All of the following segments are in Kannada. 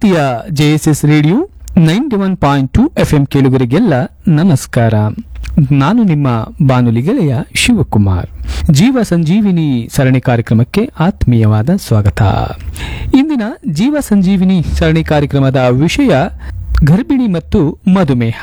ಪ್ರೀತಿಯ JSS radio ninety one point two F M ಕೇಳುಗರಿಗೆಲ್ಲ ನಮಸ್ಕಾರ ನಾನು ನಿಮ್ಮ ಬಾನುಲಿ ಗೆಳೆಯ ಶಿವಕುಮಾರ್ ಜೀವ ಸಂಜೀವಿನಿ ಸರಣಿ ಕಾರ್ಯಕ್ರಮಕ್ಕೆ ಆತ್ಮೀಯವಾದ ಸ್ವಾಗತ ಇಂದಿನ ಜೀವ ಸಂಜೀವಿನಿ ಸರಣಿ ಕಾರ್ಯಕ್ರಮದ ವಿಷಯ ಗರ್ಭಿಣಿ ಮತ್ತು ಮಧುಮೇಹ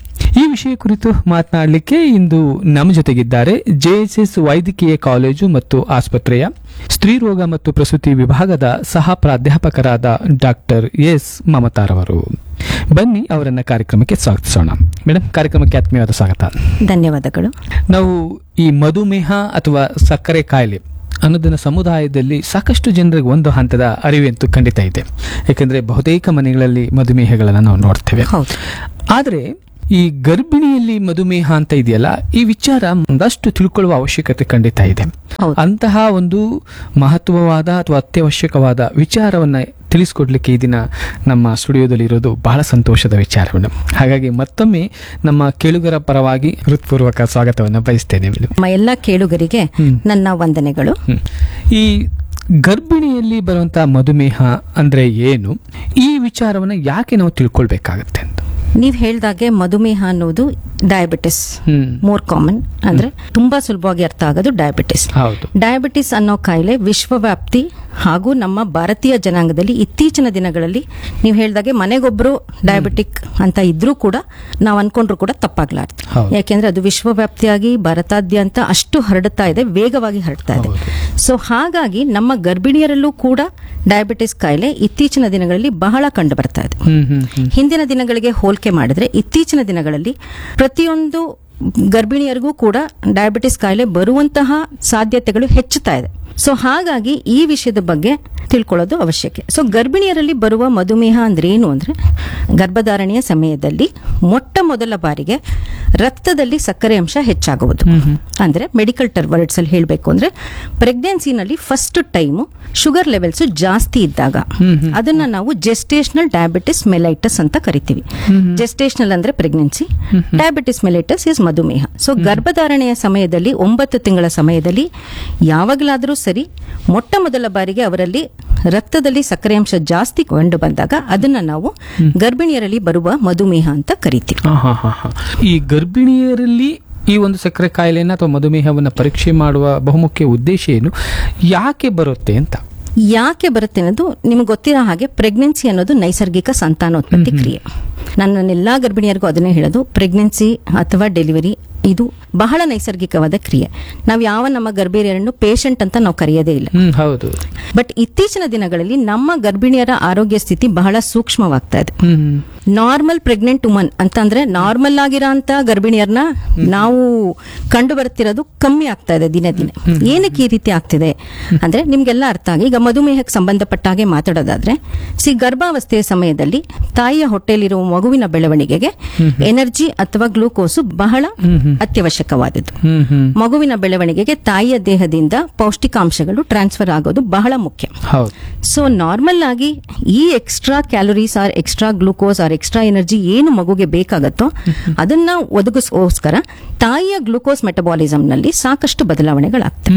ಈ ವಿಷಯ ಕುರಿತು ಮಾತನಾಡಲಿಕ್ಕೆ ಇಂದು ನಮ್ಮ ಜೊತೆಗಿದ್ದಾರೆ ಜೆಎಸ್ಎಸ್ ವೈದ್ಯಕೀಯ ಕಾಲೇಜು ಮತ್ತು ಆಸ್ಪತ್ರೆಯ ಸ್ತ್ರೀರೋಗ ಮತ್ತು ಪ್ರಸೂತಿ ವಿಭಾಗದ ಸಹ ಪ್ರಾಧ್ಯಾಪಕರಾದ ಡಾಕ್ಟರ್ ಎಸ್ ಮಮತಾರವರು ಬನ್ನಿ ಅವರನ್ನ ಕಾರ್ಯಕ್ರಮಕ್ಕೆ ಸ್ವಾಗತಿಸೋಣ ಮೇಡಮ್ ಕಾರ್ಯಕ್ರಮಕ್ಕೆ ಆತ್ಮೀಯವಾದ ಸ್ವಾಗತ ಧನ್ಯವಾದಗಳು ನಾವು ಈ ಮಧುಮೇಹ ಅಥವಾ ಸಕ್ಕರೆ ಕಾಯಿಲೆ ಅನ್ನೋದನ್ನ ಸಮುದಾಯದಲ್ಲಿ ಸಾಕಷ್ಟು ಜನರಿಗೆ ಒಂದು ಹಂತದ ಅರಿವಂತೂ ಖಂಡಿತ ಇದೆ ಯಾಕಂದ್ರೆ ಬಹುತೇಕ ಮನೆಗಳಲ್ಲಿ ಮಧುಮೇಹಗಳನ್ನು ನಾವು ನೋಡ್ತೇವೆ ಹೌದು ಆದರೆ ಈ ಗರ್ಭಿಣಿಯಲ್ಲಿ ಮಧುಮೇಹ ಅಂತ ಇದೆಯಲ್ಲ ಈ ವಿಚಾರ ಒಂದಷ್ಟು ತಿಳ್ಕೊಳ್ಳುವ ಅವಶ್ಯಕತೆ ಖಂಡಿತ ಇದೆ ಹೌದು. ಅಂತಹ ಒಂದು ಮಹತ್ವವಾದ ಅಥವಾ ಅತ್ಯವಶ್ಯಕವಾದ ವಿಚಾರವನ್ನ ತಿಳಿಸ್ಕೊಡ್ಲಿಕ್ಕೆ ಈ ದಿನ ನಮ್ಮ ಸ್ಟುಡಿಯೋದಲ್ಲಿ ಇರೋದು ಬಹಳ ಸಂತೋಷದ ವಿಚಾರ ಮೇಡಮ್ ಹಾಗಾಗಿ ಮತ್ತೊಮ್ಮೆ ನಮ್ಮ ಕೇಳುಗರ ಪರವಾಗಿ ಹೃತ್ಪೂರ್ವಕ ಸ್ವಾಗತವನ್ನು ಬಯಸ್ತೇನೆ ಮೇಡಮ್ ನಮ್ಮ ಎಲ್ಲ ಕೇಳುಗರಿಗೆ ಹ್ಮ್. ನನ್ನ ವಂದನೆಗಳು ಹ್ಮ್. ಈ ಗರ್ಭಿಣಿಯಲ್ಲಿ ಬರುವಂತಹ ಮಧುಮೇಹ ಅಂದ್ರೆ ಏನು ಈ ವಿಚಾರವನ್ನ ಯಾಕೆ ನಾವು ತಿಳ್ಕೊಳ್ಬೇಕಾಗತ್ತೆ ಅಂತ ನೀವು ಹೇಳ್ದಾಗೆ ಮಧುಮೇಹ ಅನ್ನೋದು ಡಯಾಬಿಟಿಸ್ ಹ್ಮ್ ಮೋರ್ ಕಾಮನ್ ಅಂದ್ರೆ ತುಂಬಾ ಸುಲಭವಾಗಿ ಅರ್ಥ ಆಗೋದು ಡಯಾಬಿಟಿಸ್ ಹೌದು ಡಯಾಬಿಟಿಸ್ ಅನ್ನೋ ಕಾಯಿಲೆ ವಿಶ್ವವ್ಯಾಪ್ತಿ ಹಾಗೂ ನಮ್ಮ ಭಾರತೀಯ ಜನಾಂಗದಲ್ಲಿ ಇತ್ತೀಚಿನ ದಿನಗಳಲ್ಲಿ ನೀವು ಹೇಳ್ದಾಗೆ ಮನೆಗೊಬ್ರು ಡಯಾಬಿಟಿಕ್ ಅಂತ ಇದ್ರೂ ಕೂಡ ನಾವು ಅನ್ಕೊಂಡ್ರು ಕೂಡ ತಪ್ಪಾಗ್ಲಾರ್ದು ಹೌದು. ಯಾಕೆಂದ್ರೆ ಅದು ವಿಶ್ವವ್ಯಾಪ್ತಿಯಾಗಿ ಭಾರತಾದ್ಯಂತ ಅಷ್ಟು ಹರಡುತ್ತಾ ಇದೆ ವೇಗವಾಗಿ ಹರಡ್ತಾ ಇದೆ ಹೌದು. ಸೊ ಹಾಗಾಗಿ ನಮ್ಮ ಗರ್ಭಿಣಿಯರಲ್ಲೂ ಕೂಡ ಡಯಾಬಿಟಿಸ್ ಕಾಯಿಲೆ ಇತ್ತೀಚಿನ ದಿನಗಳಲ್ಲಿ ಬಹಳ ಕಂಡು ಬರ್ತಾ ಇದೆ ಹ್ಮ್ ಹ್ಮ್ ಹ್ಮ್ ಹಿಂದಿನ ದಿನಗಳಿಗೆ ಹೋಲಿಕೆ ಮಾಡಿದ್ರೆ ಇತ್ತೀಚಿನ ದಿನಗಳಲ್ಲಿ ಪ್ರತಿಯೊಂದು ಗರ್ಭಿಣಿಯರಿಗೂ ಕೂಡ ಡಯಾಬಿಟಿಸ್ ಕಾಯಿಲೆ ಬರುವಂತಹ ಸಾಧ್ಯತೆಗಳು ಹೆಚ್ಚುತ್ತಾ ಇದೆ ಸೊ ಹಾಗಾಗಿ ಈ ವಿಷಯದ ಬಗ್ಗೆ ತಿಳ್ಕೊಳ್ಳೋದು ಅವಶ್ಯಕ ಸೊ ಗರ್ಭಿಣಿಯರಲ್ಲಿ ಬರುವ ಮಧುಮೇಹ ಅಂದ್ರೆ ಏನು ಅಂದ್ರೆ ಗರ್ಭಧಾರಣೆಯ ಸಮಯದಲ್ಲಿ ಮೊಟ್ಟ ಮೊದಲ ಬಾರಿಗೆ ರಕ್ತದಲ್ಲಿ ಸಕ್ಕರೆ ಅಂಶ ಹೆಚ್ಚಾಗುವುದು ಅಂದ್ರೆ ಮೆಡಿಕಲ್ ಟರ್ವರ್ಡ್ಸ್ ಅಲ್ಲಿ ಹೇಳಬೇಕು ಅಂದ್ರೆ ಪ್ರೆಗ್ನೆನ್ಸಿನಲ್ಲಿ ಫಸ್ಟ್ ಟೈಮು ಶುಗರ್ ಲೆವೆಲ್ಸ್ ಜಾಸ್ತಿ ಇದ್ದಾಗ ಅದನ್ನ ನಾವು ಜೆಸ್ಟೇಷನಲ್ ಡಯಾಬಿಟಿಸ್ ಮೆಲೈಟಸ್ ಅಂತ ಕರಿತೀವಿ ಜೆಸ್ಟೇಷನಲ್ ಅಂದ್ರೆ ಪ್ರೆಗ್ನೆನ್ಸಿ ಡಯಾಬಿಟಿಸ್ ಮೆಲೈಟಸ್ ಇಸ್ ಮಧುಮೇಹ ಸೊ ಗರ್ಭಧಾರಣೆಯ ಸಮಯದಲ್ಲಿ ಒಂಬತ್ತು ತಿಂಗಳ ಸಮಯದಲ್ಲಿ ಯಾವಾಗಲಾದರೂ ಸರಿ ಮೊಟ್ಟ ಮೊದಲ ಬಾರಿಗೆ ಅವರಲ್ಲಿ ರಕ್ತದಲ್ಲಿ ಸಕ್ಕರೆ ಅಂಶ ಜಾಸ್ತಿ ಕಂಡು ಬಂದಾಗ ಅದನ್ನ ನಾವು ಗರ್ಭಿಣಿಯರಲ್ಲಿ ಬರುವ ಮಧುಮೇಹ ಅಂತ ಕರಿತೀವಿ ಹಾ, ಹಾ, ಹಾ, ಹಾ. ಈ ಗರ್ಭಿಣಿಯರಲ್ಲಿ ಈ ಒಂದು ಸಕ್ಕರೆ ಕಾಯಿಲೆಯನ್ನು ಅಥವಾ ಮಧುಮೇಹವನ್ನು ಪರೀಕ್ಷೆ ಮಾಡುವ ಬಹುಮುಖ್ಯ ಉದ್ದೇಶ ಏನು ಯಾಕೆ ಬರುತ್ತೆ ಅಂತ ಯಾಕೆ ಬರುತ್ತೆ ಅನ್ನೋದು ನಿಮ್ಗೆ ಗೊತ್ತಿರೋ ಹಾಗೆ ಪ್ರೆಗ್ನೆನ್ಸಿ ಅನ್ನೋದು ನೈಸರ್ಗಿಕ ಸಂತಾನೋತ್ಪತ್ತಿ ಕ್ರಿಯೆ ನಾನು ಎಲ್ಲಾ ಗರ್ಭಿಣಿಯರಿಗೂ ಅದನ್ನೇ ಹೇಳೋದು ಪ್ರೆಗ್ನೆನ್ಸಿ ಅಥವಾ ಡೆಲಿವರಿ ಇದು ಬಹಳ ನೈಸರ್ಗಿಕವಾದ ಕ್ರಿಯೆ ನಾವು ಯಾವ ನಮ್ಮ ಗರ್ಭಿಣಿಯರನ್ನು ಪೇಷಂಟ್ ಅಂತ ನಾವು ಕರೆಯೋದೇ ಇಲ್ಲ ಹ್ಮ್ ಹೌದು ಬಟ್ ಇತ್ತೀಚಿನ ದಿನಗಳಲ್ಲಿ ನಮ್ಮ ಗರ್ಭಿಣಿಯರ ಆರೋಗ್ಯ ಸ್ಥಿತಿ ಬಹಳ ಸೂಕ್ಷ್ಮವಾಗ್ತಾ ಇದೆ hmm hmm. Normal pregnant woman ಅಂತಂದ್ರೆ ನಾರ್ಮಲ್ ಆಗಿರೋಂತ ಗರ್ಭಿಣಿಯರನ್ನ ನಾವು ಕಂಡು ಬರ್ತಿರೋದು ಕಮ್ಮಿ ಆಗ್ತಾ ಇದೆ ದಿನ ದಿನ ಏನಕ್ಕೆ ಈ ರೀತಿ ಆಗ್ತಿದೆ ಅಂದ್ರೆ ನಿಮ್ಗೆಲ್ಲ ಅರ್ಥ ಆಗಿ ಈಗ ಮಧುಮೇಹಕ್ಕೆ ಸಂಬಂಧಪಟ್ಟ ಹಾಗೆ ಮಾತಾಡೋದಾದ್ರೆ ಸಿ ಗರ್ಭಾವಸ್ಥೆಯ ಸಮಯದಲ್ಲಿ ತಾಯಿಯ ಹೊಟ್ಟೆಯಲ್ಲಿರುವ ಮಗುವಿನ ಬೆಳವಣಿಗೆಗೆ ಎನರ್ಜಿ ಅಥವಾ ಗ್ಲೂಕೋಸು ಬಹಳ ಅತ್ಯವಶ್ಯಕವಾದದ್ದು ಹ್ಮ್ ಹ್ಮ್ ಮಗುವಿನ ಬೆಳವಣಿಗೆಗೆ ತಾಯಿಯ ದೇಹದಿಂದ ಪೌಷ್ಟಿಕಾಂಶಗಳು ಟ್ರಾನ್ಸ್ಫರ್ ಆಗೋದು ಬಹಳ ಮುಖ್ಯ ಹೌದು ಸೊ ನಾರ್ಮಲ್ ಆಗಿ ಈ extra calories or extra glucose or extra energy ಏನು ಮಗುಗೆ ಬೇಕಾಗತ್ತೋ ಅದನ್ನ ಒದಗಿಸೋಸ್ಕರ ತಾಯಿಯ ಗ್ಲೂಕೋಸ್ ಮೆಟಬಾಲಿಸಮ್ ನಲ್ಲಿ ಸಾಕಷ್ಟು ಬದಲಾವಣೆಗಳಾಗ್ತವೆ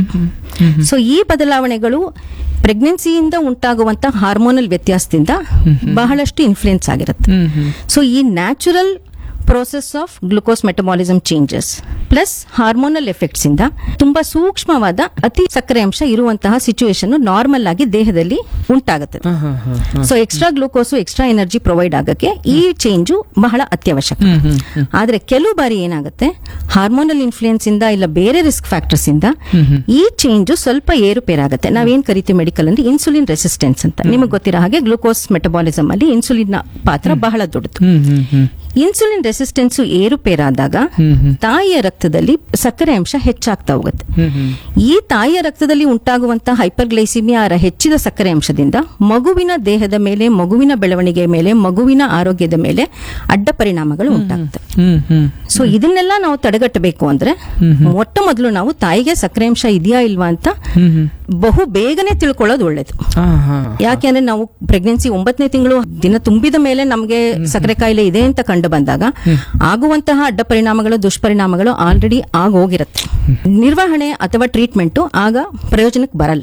ಸೊ ಈ ಬದಲಾವಣೆಗಳು ಪ್ರೆಗ್ನೆನ್ಸಿಯಿಂದ ಉಂಟಾಗುವಂತ ಹಾರ್ಮೋನಲ್ ವ್ಯತ್ಯಾಸದಿಂದ ಬಹಳಷ್ಟು ಇನ್ಫ್ಲುಯೆನ್ಸ್ ಆಗಿರುತ್ತೆ ಹ್ಮ್ ಹ್ಮ್ ಸೊ ಈ natural process of glucose metabolism changes plus hormonal effects ಇಂದ ತುಂಬಾ ಸೂಕ್ಷ್ಮವಾದ ಅತಿ ಸಕ್ಕರೆ ಅಂಶ ಇರುವಂತಹ ಸಿಚುವೇಶನ್ ನಾರ್ಮಲ್ ಆಗಿ ದೇಹದಲ್ಲಿ ಉಂಟಾಗುತ್ತದೆ ಹಾ, ಹಾ, ಹಾ, ಹಾ. So extra glucose extra energy provide ಆಗಕ್ಕೆ ಈ ಚೇಂಜು ಬಹಳ ಅತ್ಯವಶ್ಯಕ ಹ್ಮ್ ಹ್ಮ್ ಹ್ಮ್. ಆದ್ರೆ ಕೆಲವು ಬಾರಿ ಏನಾಗುತ್ತೆ ಹಾರ್ಮೋನಲ್ ಇನ್ಫ್ಲೂಯೆನ್ಸ್ ಇಂದ ಇಲ್ಲ ಬೇರೆ ರಿಸ್ಕ್ ಫ್ಯಾಕ್ಟರ್ಸ್ ಇಂದ ಈ ಚೇಂಜು ಸ್ವಲ್ಪ ಏರುಪೇರಾಗುತ್ತೆ ನಾವೇನ್ ಕರಿತೀವಿ ಮೆಡಿಕಲ್ ಅಂದ್ರೆ ಇನ್ಸುಲಿನ್ ರೆಸಿಸ್ಟೆನ್ಸ್ ಅಂತ ನಿಮಗೆ ಗೊತ್ತಿರೋ ಹಾಗೆ ಗ್ಲೂಕೋಸ್ ಮೆಟಬಾಲಿಸಮ್ ಅಲ್ಲಿ ಇನ್ಸುಲಿನ್ ಪಾತ್ರ ಬಹಳ ದೊಡ್ಡದು ಹ್ಮ್ ಹ್ಮ್ ಹ್ಮ್ ಇನ್ಸುಲಿನ್ ರೆಸಿಸ್ಟೆನ್ಸ್ ಏರುಪೇರಾದಾಗ ಹ್ಮ್ ಹ್ಮ್. ತಾಯಿಯ ರಕ್ತದಲ್ಲಿ ಸಕ್ಕರೆ ಅಂಶ ಹೆಚ್ಚಾಗ್ತಾ ಹೋಗುತ್ತೆ ಹ್ಮ್ ಹ್ಮ್. ಈ ತಾಯಿಯ ರಕ್ತದಲ್ಲಿ ಉಂಟಾಗುವಂತಹ ಹೈಪರ್ಗ್ಲೈಸಿಮಿಯಾ ಹೆಚ್ಚಿದ ಸಕ್ಕರೆ ಅಂಶದಿಂದ ಮಗುವಿನ ದೇಹದ ಮೇಲೆ ಮಗುವಿನ ಬೆಳವಣಿಗೆ ಮೇಲೆ ಮಗುವಿನ ಆರೋಗ್ಯದ ಮೇಲೆ ಅಡ್ಡ ಪರಿಣಾಮಗಳು ಉಂಟಾಗ್ತವೆ ಹ್ಮ್ ಹ್ಮ್ ಸೊ ಇದನ್ನೆಲ್ಲ ನಾವು ತಡೆಗಟ್ಟಬೇಕು ಅಂದ್ರೆ ಮೊಟ್ಟ ಮೊದಲು ನಾವು ತಾಯಿಗೆ ಸಕ್ಕರೆ ಅಂಶ ಇದೆಯಾ ಇಲ್ವಾ ಅಂತ ಹ್ಮ್ ಹ್ಮ್. ಬಹು ಬೇಗನೆ ತಿಳ್ಕೊಳ್ಳೋದು ಒಳ್ಳೇದು ಹಾ, ಹಾ. ಯಾಕೆಂದ್ರೆ ನಾವು ಪ್ರೆಗ್ನೆನ್ಸಿ ಒಂಬತ್ತನೇ ತಿಂಗಳು ದಿನ ತುಂಬಿದ ಮೇಲೆ ನಮಗೆ ಸಕ್ಕರೆ ಕಾಯಿಲೆ ಇದೆ ಅಂತ ಕಂಡು ಬಂದಾಗ ಆಗುವಂತಹ ಅಡ್ಡ ಪರಿಣಾಮಗಳು ದುಷ್ಪರಿಣಾಮಗಳು ಆಲ್ರೆಡಿ ಆಗೋಗಿರುತ್ತೆ ನಿರ್ವಹಣೆ ಅಥವಾ ಟ್ರೀಟ್ಮೆಂಟ್ ಆಗ ಪ್ರಯೋಜನಕ್ಕೆ ಬರಲ್ಲ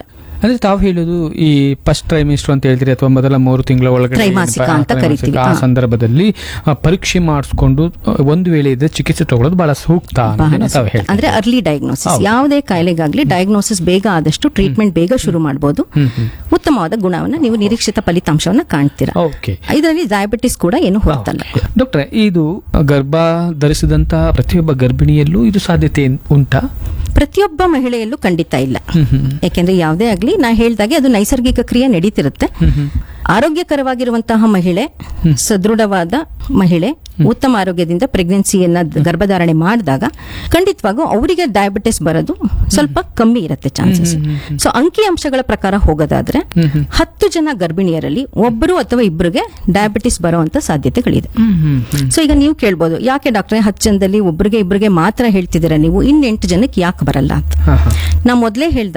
ಅಂದ್ರೆ ತಾವು ಹೇಳೋದು ಈ ಫಸ್ಟ್ ಟ್ರೈಮಿಸ್ಟರ್ ಅಂತ ಹೇಳ್ತೀರಿ ಅಥವಾ ಮೊದಲ ಮೂರು ತಿಂಗಳ ಒಳಗಡೆ ತ್ರೈಮಾಸಿಕ ಏನಪ್ಪಾ, ಅಂತ ತ್ರೈಮಾಸಿಕ, ಕರಿತೀವಿ. ಆ ಹಾ. ಸಂದರ್ಭದಲ್ಲಿ ಆ, ಪರೀಕ್ಷೆ ಮಾಡಿಸ್ಕೊಂಡು ಆ, ಒಂದು ವೇಳೆ ಇದ್ರೆ ಚಿಕಿತ್ಸೆ ತಗೊಳ್ಳೋದು ಬಹಳ ಸೂಕ್ತ ಅನ್ನೋದನ್ನ ತಾವು ಹೇಳ್ತೀರಿ ಅಂದ್ರೆ ಅರ್ಲಿ ಡಯಾಗ್ನೋಸಿಸ್ ಹೌದು. ಯಾವುದೇ ಕಾಯಿಲೆಗಾಗ್ಲಿ ಡಯಾಗ್ನೋಸಿಸ್ ಬೇಗ ಆದಷ್ಟು ಟ್ರೀಟ್ಮೆಂಟ್ ಬೇಗ ಶುರು ಮಾಡಬಹುದು ಹ್ಮ್ ಹ್ಮ್ ಉತ್ತಮವಾದ ಗುಣವನ್ನ ನೀವು ನಿರೀಕ್ಷಿತ ಫಲಿತಾಂಶವನ್ನ ಕಾಣ್ತೀರಾ ಓಕೆ ಇದರಲ್ಲಿ ಡಯಾಬಿಟಿಸ್ ಕೂಡ ಏನು ಹೊರತಲ್ಲ ಡಾಕ್ಟ್ರೆ ಇದು ಗರ್ಭ ಧರಿಸಿದಂತ ಪ್ರತಿಯೊಬ್ಬ ಗರ್ಭಿಣಿಯಲ್ಲೂ ಇದು ಸಾಧ್ಯತೆ ಏನ್- ಉಂಟಾ ಪ್ರತಿಯೊಬ್ಬ ಮಹಿಳೆಯಲ್ಲೂ ಖಂಡಿತ ಇಲ್ಲ ಹ್ಮ್ ಹ್ಮ್ ಯಾಕೆಂದ್ರೆ ಯಾವುದೇ ಆಗ್ಲಿ ನಾ ಹೇಳ್ದಾಗೆ ಅದು ನೈಸರ್ಗಿಕ ಕ್ರಿಯೆ ನಡೀತಿರುತ್ತೆ ಹ್ಮ್ ಹ್ಮ್ ಆರೋಗ್ಯಕರವಾಗಿರುವಂತಹ ಮಹಿಳೆ ಸದೃಢವಾದ ಮಹಿಳೆ ಉತ್ತಮ ಆರೋಗ್ಯದಿಂದ ಪ್ರೆಗ್ನೆನ್ಸಿಯನ್ನ ಗರ್ಭಧಾರಣೆ ಮಾಡಿದಾಗ ಖಂಡಿತವಾಗೂ ಅವರಿಗೆ ಡಯಾಬಿಟಿಸ್ ಬರೋದು ಸ್ವಲ್ಪ ಕಮ್ಮಿ ಇರುತ್ತೆ ಚಾನ್ಸಸ್ ಸೊ ಅಂಕಿ ಅಂಶಗಳ ಪ್ರಕಾರ ಹೋಗೋದಾದ್ರೆ ಹತ್ತು ಜನ ಗರ್ಭಿಣಿಯರಲ್ಲಿ ಒಬ್ಬರು ಅಥವಾ ಇಬ್ಬರಿಗೆ ಡಯಾಬಿಟಿಸ್ ಬರುವಂತ ಸಾಧ್ಯತೆಗಳಿದೆ ಹ್ಮ್ ಹ್ಮ್ ಹ್ಮ್ ಸೊ ಈಗ ನೀವು ಕೇಳ್ಬೋದು ಯಾಕೆ ಡಾಕ್ಟ್ರೆ ಹತ್ತು ಜನದಲ್ಲಿ ಒಬ್ಬರಿಗೆ ಇಬ್ಬರಿಗೆ ಮಾತ್ರ ಹೇಳ್ತಿದ್ದೀರಾ ನೀವು ಇನ್ನೆಂಟು ಜನಕ್ಕೆ ಯಾಕೆ ಬರಲ್ಲ ಅಂತ ಹಾ ಹಾ ನಾ ಮೊದಲೇ ಹೇಳ್ದ